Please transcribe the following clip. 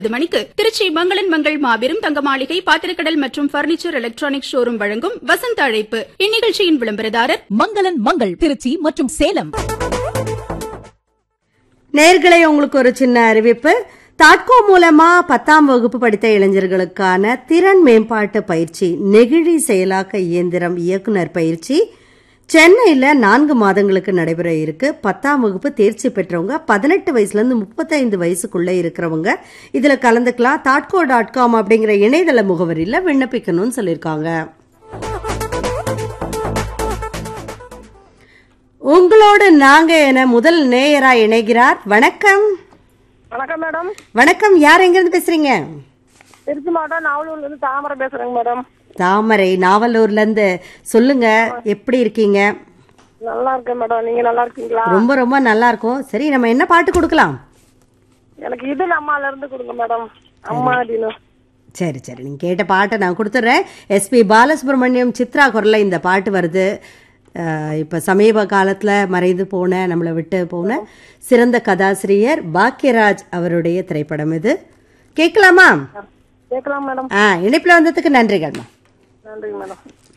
இது மணிக்கு திருச்சி மங்களன் மங்கள் மாபெரும் தங்க மாளிகை பாத்திரக்கடல் மற்றும் பர்னிச்சர் எலக்ட்ரானிக் ஷோரூம் வழங்கும் வசந்த அழைப்பு இந்நிகழ்ச்சியின் விளம்பரதாரர் மங்களன் மங்கள் திருச்சி மற்றும் சேலம் நேர்களே உங்களுக்கு ஒரு சின்ன அறிவிப்பு தாட்கோ மூலமா பத்தாம் வகுப்பு படித்த இளைஞர்களுக்கான திறன் மேம்பாட்டு பயிற்சி நெகிழி செயலாக்க இயந்திரம் இயக்குனர் பயிற்சி சென்னையில் நான்கு மாதங்களுக்கு நடைபெற இருக்கு பத்தாம் வகுப்பு தேர்ச்சி பெற்றவங்க பதினெட்டு வயசுலேருந்து முப்பத்தைந்து வயசுக்குள்ளே இருக்கிறவங்க இதில் கலந்துக்கலாம் தாட்கோ டாட் காம் அப்படிங்கிற இணையதள முகவரியில் விண்ணப்பிக்கணும்னு சொல்லியிருக்காங்க உங்களோடு நாங்க என முதல் நேயரா இணைகிறார் வணக்கம் வணக்கம் மேடம் வணக்கம் யார் எங்கிருந்து பேசுறீங்க திருச்சி மாவட்டம் நாவலூர்ல இருந்து தாமரை பேசுறேங்க மேடம் தாமரை நாவலூர்ல இருந்து சொல்லுங்க எப்படி இருக்கீங்க நல்லா இருக்கேன் மேடம் நீங்க நல்லா இருக்கீங்களா ரொம்ப ரொம்ப நல்லா இருக்கும் சரி நம்ம என்ன பாட்டு கொடுக்கலாம் எனக்கு இது அம்மால இருந்து கொடுங்க மேடம் அம்மா அப்படின்னு சரி சரி நீங்க கேட்ட பாட்டை நான் கொடுத்துட்றேன் எஸ்பி பாலசுப்ரமணியம் சித்ரா குரல்ல இந்த பாட்டு வருது அஹ், இப்ப சமீப காலத்துல மறைந்து போன நம்மளை விட்டு போன சிறந்த கதாசிரியர் பாக்யராஜ் அவருடைய திரைப்படம் இது கேட்கலாமா கேட்கலாம் மேடம் ஆ இணைப்புல வந்ததுக்கு நன்றிகள்மா நன்றிங்க மேடம்